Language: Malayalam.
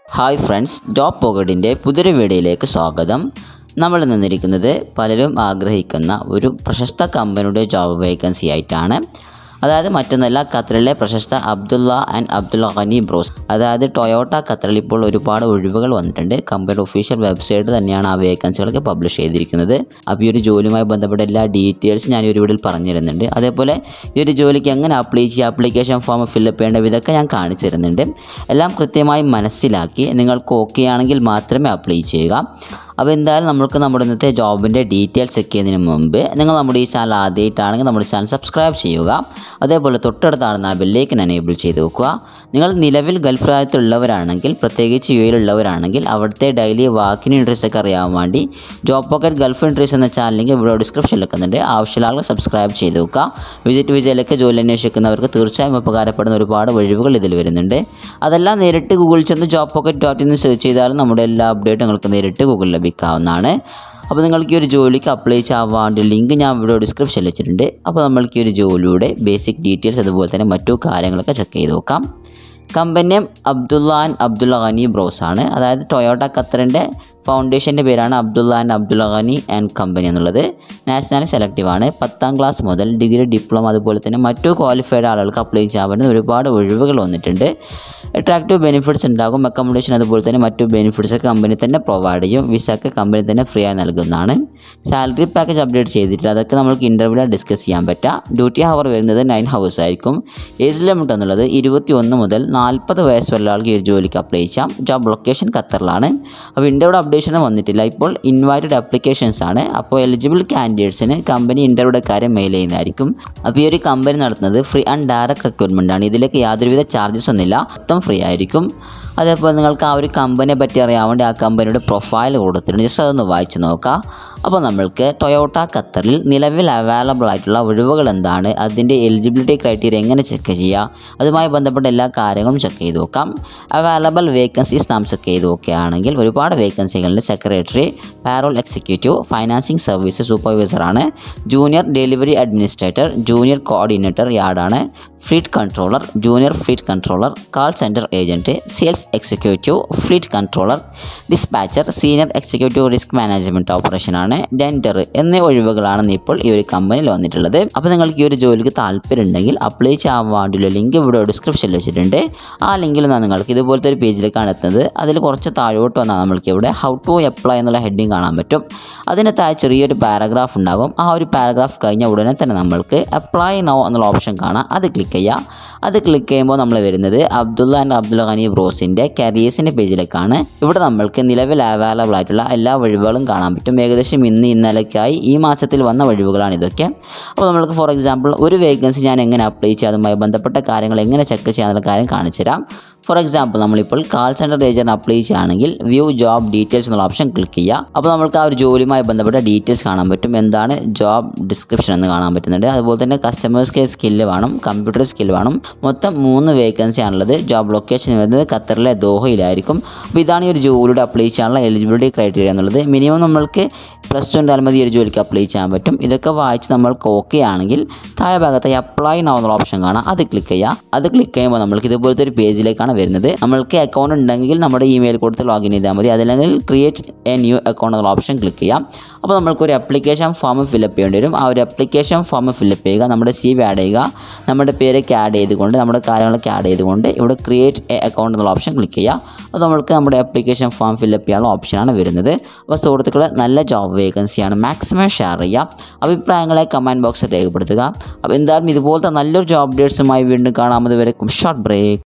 ഹായ് ഫ്രണ്ട്സ് ജോബ് പോക്കറ്റിൻ്റെ പുതിയൊരു വീഡിയോയിലേക്ക് സ്വാഗതം നമ്മൾ നിന്നിരിക്കുന്നത് പലരും ആഗ്രഹിക്കുന്ന ഒരു പ്രശസ്ത കമ്പനിയുടെ ജോബ് വേക്കൻസി ആയിട്ടാണ് അതായത് മറ്റൊന്നല്ല ഖത്തറിലെ പ്രശസ്ത അബ്ദുള്ള ആൻഡ് അബ്ദുള്ള ഖനി ബ്രോസ് അതായത് ടൊയോട്ട ഖത്തറിൽ ഇപ്പോൾ ഒരുപാട് ഒഴിവുകൾ വന്നിട്ടുണ്ട് കമ്പനിയുടെ ഒഫീഷ്യൽ വെബ്സൈറ്റ് തന്നെയാണ് ആ വേക്കൻസികളൊക്കെ പബ്ലിഷ് ചെയ്തിരിക്കുന്നത് അപ്പോൾ ഈ ഒരു ജോലിയുമായി ബന്ധപ്പെട്ട എല്ലാ ഡീറ്റെയിൽസും ഞാൻ ഈ ഒരു വീഡിയോയിൽ പറഞ്ഞു തരുന്നുണ്ട് അതേപോലെ ഈ ഒരു ജോലിക്ക് എങ്ങനെ അപ്ലൈ ചെയ്യുക ആപ്ലിക്കേഷൻ ഫോം ഫില്ലപ്പ് ചെയ്യേണ്ട വിധമൊക്കെ ഞാൻ കാണിച്ചു തരുന്നുണ്ട് എല്ലാം കൃത്യമായി മനസ്സിലാക്കി നിങ്ങൾക്ക് ഓക്കെ ആണെങ്കിൽ മാത്രമേ അപ്ലൈ ചെയ്യുക അപ്പോൾ എന്തായാലും നമുക്ക് നമ്മുടെ ഇന്നത്തെ ജോബിൻ്റെ ഡീറ്റെയിൽസ് ചെക്ക് ചെയ്യുന്നതിന് മുമ്പ് നിങ്ങൾ നമ്മുടെ ഈ ചാനൽ ആദ്യമായിട്ടാണെങ്കിൽ നമ്മുടെ ചാനൽ സബ്സ്ക്രൈബ് ചെയ്യുക അതേപോലെ തൊട്ടടുത്താണ് ആ ബെല്ലേക്ക് എനേബിൾ ചെയ്ത് വെക്കുക നിങ്ങൾ നിലവിൽ ഗൾഫ് രാജ്യത്തുള്ളവരാണെങ്കിൽ പ്രത്യേകിച്ച് യു എയിലുള്ളവരാണെങ്കിൽ അവിടുത്തെ ഡെയിലി വാക്കിന് ഇൻട്രസ്റ്റ് ഒക്കെ അറിയാൻ വേണ്ടി ജോബ് പോക്കറ്റ് ഗൾഫ് ഇൻട്രസ്റ്റ് എന്ന ചാനൽ ലിങ്ക് ഇവിടെ ഡിസ്ക്രിപ്ഷനിൽ വെക്കുന്നുണ്ട് ആവശ്യമുള്ള ആളുകൾ സബ്സ്ക്രൈബ് ചെയ്ത് വെക്കുക വിസിറ്റ് വിജയിലൊക്കെ ജോലി അന്വേഷിക്കുന്നവർക്ക് തീർച്ചയായും ഉപകാരപ്പെടുന്ന ഒരുപാട് വഴിവുകൾ ഇതിൽ വരുന്നുണ്ട് അതെല്ലാം നേരിട്ട് ഗൂഗിൾ ചെന്ന് job pocket dot in search ചെയ്താലും നമ്മുടെ എല്ലാ അപ്ഡേറ്റും നിങ്ങൾക്ക് നേരിട്ട് ഗൂഗിളിൽ ലഭിക്കാവുന്നതാണ് അപ്പോൾ നിങ്ങൾക്ക് ഈ ഒരു ജോലിക്ക് അപ്ലൈ ചെയ്യാൻ വേണ്ടി ലിങ്ക് ഞാൻ ഇവിടെ ഡിസ്ക്രിപ്ഷനിൽ വെച്ചിട്ടുണ്ട് അപ്പോൾ നമ്മൾക്ക് ഈ ഒരു ജോലിയുടെ ബേസിക് ഡീറ്റെയിൽസ് അതുപോലെ തന്നെ മറ്റു കാര്യങ്ങളൊക്കെ ചെക്ക് ചെയ്ത് നോക്കാം കമ്പനി അബ്ദുള്ള ആൻഡ് അബ്ദുള്ള ഖനി ബ്രോസ് ആണ് അതായത് ടൊയോട്ട ഖത്തറിൻ്റെ ഫൗണ്ടേഷൻ്റെ പേരാണ് Abdulla and Abdulla Ghani and company എന്നുള്ളത് നാഷണൽ സെലക്റ്റീവ് ആണ് പത്താം ക്ലാസ് മുതൽ ഡിഗ്രി ഡിപ്ലോമ അതുപോലെ തന്നെ മറ്റു ക്വാളിഫൈഡ് ആളുകൾക്ക് അപ്ലൈ ചെയ്യാൻ പറ്റുന്ന ഒരുപാട് ഒഴിവുകൾ വന്നിട്ടുണ്ട് അട്രാക്റ്റീവ് ബെനിഫിറ്റ്സ് ഉണ്ടാകും അക്കോമഡേഷൻ അതുപോലെ തന്നെ മറ്റു ബെനിഫിറ്റ്സ് ഒക്കെ കമ്പനി തന്നെ പ്രൊവൈഡ് ചെയ്യും വിസ ഒക്കെ കമ്പനി തന്നെ ഫ്രീ ആയി നൽകുന്നതാണ് സാലറി പാക്കേജ് അപ്ഡേറ്റ് ചെയ്തിട്ടില്ല അതൊക്കെ നമുക്ക് ഇൻ്റർവ്യൂവിൽ ഡിസ്കസ് ചെയ്യാൻ പറ്റുക ഡ്യൂട്ടി ഹവർ വരുന്നത് നയൻ ഹവേഴ്സ് ആയിരിക്കും ഏജ് ലിമിറ്റ് എന്നുള്ളത് ഇരുപത്തി ഒന്ന് മുതൽ നാൽപ്പത് വയസ്സ് വരെ ആൾക്ക് ഈ ഒരു ജോലിക്ക് അപ്ലൈ ചെയ്യാം ജോബ് ലൊക്കേഷൻ ഖത്തറിലാണ് അപ്പോൾ ഇൻ്റർവ്യൂടെ അപ്ഡേഷൻ വന്നിട്ടില്ല ഇപ്പോൾ ഇൻവൈറ്റഡ് അപ്ലിക്കേഷൻസ് ആണ് അപ്പോൾ എലിജിബിൾ കാൻഡിഡേറ്റ്സിന് കമ്പനി ഇൻ്റർവ്യൂടെ കാര്യം മെയിൽ ചെയ്യുന്നതായിരിക്കും അപ്പോൾ ഈ ഒരു കമ്പനി നടത്തുന്നത് ഫ്രീ ആൻഡ് ഡയറക്റ്റ് റിക്രൂട്ട്മെൻ്റ് ആണ് ഇതിലേക്ക് യാതൊരുവിധ ചാർജസ് ഒന്നുമില്ല മൊത്തം ഫ്രീ ആയിരിക്കും അതേപോലെ നിങ്ങൾക്ക് ആ ഒരു കമ്പനിയെ പറ്റി അറിയാൻ വേണ്ടി ആ കമ്പനിയുടെ പ്രൊഫൈൽ കൊടുത്തിട്ടുണ്ട് ജസ്റ്റ് അതൊന്ന് വായിച്ച് നോക്കാം അപ്പോൾ നമ്മൾക്ക് ടൊയോട്ട ഖത്തറിൽ നിലവിൽ അവൈലബിൾ ആയിട്ടുള്ള ഒഴിവുകൾ എന്താണ് അതിൻ്റെ എലിജിബിലിറ്റി ക്രൈറ്റീരിയ എങ്ങനെ ചെക്ക് ചെയ്യുക അതുമായി ബന്ധപ്പെട്ട എല്ലാ കാര്യങ്ങളും ചെക്ക് ചെയ്ത് നോക്കാം അവൈലബിൾ വേക്കൻസീസ് നാം ചെക്ക് ചെയ്ത് നോക്കുകയാണെങ്കിൽ ഒരുപാട് വേക്കൻസികളിൽ secretary payroll executive financing service സൂപ്പർവൈസറാണ് junior delivery administrator junior coordinator യാർഡാണ് fleet controller junior fleet controller call centre agent sales executive fleet controller dispatcher senior executive risk management ഓപ്പറേഷനാണ് ഡെൻറ്റർ എന്നീ ഒഴിവുകളാണ് ഇപ്പോൾ ഈ ഒരു കമ്പനിയിൽ വന്നിട്ടുള്ളത് അപ്പോൾ നിങ്ങൾക്ക് ഈ ഒരു ജോലിക്ക് താല്പര്യം ഉണ്ടെങ്കിൽ അപ്ലൈ ചെയ്യാൻ വേണ്ടിയുള്ള ലിങ്ക് ഇവിടെ ഡിസ്ക്രിപ്ഷനിൽ വെച്ചിട്ടുണ്ട് ആ ലിങ്കിൽ നിന്നാണ് നിങ്ങൾക്ക് ഇതുപോലത്തെ ഒരു പേജിലേക്കാണ് എത്തുന്നത് അതിൽ കുറച്ച് താഴോട്ട് വന്നാൽ നമ്മൾക്ക് ഇവിടെ ഹൗ ടു അപ്ലൈ എന്നുള്ള ഹെഡിങ് കാണാൻ പറ്റും അതിന് താഴെ ചെറിയൊരു പാരഗ്രാഫ് ഉണ്ടാകും ആ ഒരു പാരഗ്രാഫ് കഴിഞ്ഞ ഉടനെ തന്നെ നമ്മൾക്ക് അപ്ലൈ നൗ എന്നുള്ള ഓപ്ഷൻ കാണാം അത് ക്ലിക്ക് ചെയ്യുക അത് ക്ലിക്ക് ചെയ്യുമ്പോൾ നമ്മൾ വരുന്നത് അബ്ദുള്ള ആൻഡ് അബ്ദുള്ള ഖനി ബ്രോസിൻ്റെ കരിയേഴ്സിൻ്റെ പേജിലേക്കാണ് ഇവിടെ നമ്മൾക്ക് നിലവിൽ അവൈലബിൾ ആയിട്ടുള്ള എല്ലാ വഴിവുകളും കാണാൻ പറ്റും ഏകദേശം ഇന്ന് ഇന്നലേക്കായി ഈ മാസത്തിൽ വന്ന വഴിവുകളാണ് ഇതൊക്കെ അപ്പോൾ നമ്മൾക്ക് ഫോർ എക്സാമ്പിൾ ഒരു വേക്കൻസി ഞാൻ എങ്ങനെ അപ്ലൈ ചെയ്യുക അതുമായി ബന്ധപ്പെട്ട കാര്യങ്ങൾ എങ്ങനെ ചെക്ക് ചെയ്യാന്നുള്ള കാര്യം കാണിച്ചു തരാം ഫോർ എക്സാമ്പിൾ നമ്മളിപ്പോൾ കാൾ സെൻറ്റർ ഏജൻറ്റ് അപ്ലൈ ചെയ്യുകയാണെങ്കിൽ വ്യൂ ജോബ് ഡീറ്റെയിൽസ് എന്നുള്ള ഓപ്ഷൻ ക്ലിക്ക് ചെയ്യുക അപ്പോൾ നമുക്ക് ആ ഒരു ജോലിയുമായി ബന്ധപ്പെട്ട ഡീറ്റെയിൽസ് കാണാൻ പറ്റും എന്താണ് ജോബ് ഡിസ്ക്രിപ്ഷൻ എന്ന് കാണാൻ പറ്റുന്നുണ്ട് അതുപോലെ തന്നെ കസ്റ്റമേഴ്സ് കെയർ സ്കില്ല് വേണം കമ്പ്യൂട്ടർ സ്കില്ല് വേണം മൊത്തം മൂന്ന് വേക്കൻസി ആണുള്ളത് ജോബ് ലൊക്കേഷൻ വരുന്നത് ഖത്തറിലെ ദോഹയിലായിരിക്കും അപ്പോൾ ഇതാണ് ഈ ഒരു ജോലിയുടെ അപ്ലൈ ചെയ്യാനുള്ള എലിജിബിലിറ്റി ക്രൈറ്റീരിയ എന്നുള്ളത് മിനിമം നമ്മൾക്ക് പ്ലസ് ടു ഉണ്ടായാൽ മതി ഈ ഒരു ജോലിക്ക് അപ്ലൈ ചെയ്യാൻ പറ്റും ഇതൊക്കെ വായിച്ച് നമ്മൾക്ക് ഓക്കെ ആണെങ്കിൽ താഴെ ഭാഗത്തായി അപ്ലൈ നൗ എന്നുള്ള ഓപ്ഷൻ കാണാം അത് ക്ലിക്ക് ചെയ്യുക അത് ക്ലിക്ക് ചെയ്യുമ്പോൾ നമ്മൾക്ക് ഇതുപോലത്തെ ഒരു പേജിലേക്കാണ് വരുന്നത് നമ്മൾക്ക് അക്കൗണ്ട് ഉണ്ടെങ്കിൽ നമ്മുടെ ഇമെയിൽ കൊടുത്ത് ലോഗിൻ ചെയ്താൽ മതി അതല്ലെങ്കിൽ ക്രിയേറ്റ് എ ന്യൂ അക്കൗണ്ട് എന്നുള്ള ഓപ്ഷൻ ക്ലിക്ക് ചെയ്യാം അപ്പോൾ നമ്മൾക്ക് ഒരു അപ്ലിക്കേഷൻ ഫോം ഫില്ലപ്പ് ചെയ്യേണ്ടി വരും ആ ഒരു അപ്ലിക്കേഷൻ ഫോം ഫില്ലപ്പ് ചെയ്യുക നമ്മുടെ സി വി ആഡ് ചെയ്യുക നമ്മുടെ പേരൊക്കെ ആഡ് ചെയ്തുകൊണ്ട് നമ്മുടെ കാര്യങ്ങളൊക്കെ ആഡ് ചെയ്തുകൊണ്ട് ഇവിടെ ക്രിയേറ്റ് എ അക്കൗണ്ട് എന്നുള്ള ഓപ്ഷൻ ക്ലിക്ക് ചെയ്യുക അപ്പോൾ നമ്മൾക്ക് നമ്മുടെ അപ്ലിക്കേഷൻ ഫോം ഫില്ലപ്പ് ചെയ്യാനുള്ള ഓപ്ഷനാണ് വരുന്നത് അപ്പോൾ സുഹൃത്തുക്കളെ നല്ല ജോബ് വേക്കൻസിയാണ് മാക്സിമം ഷെയർ ചെയ്യുക അഭിപ്രായങ്ങളെ കമൻറ്റ് ബോക്സിൽ രേഖപ്പെടുത്തുക അപ്പോൾ എന്തായാലും ഇതുപോലത്തെ നല്ലൊരു ജോബ് ഡേറ്റ്സുമായി വീണ്ടും കാണാമത് വരെ ഷോർട്ട് ബ്രേക്ക്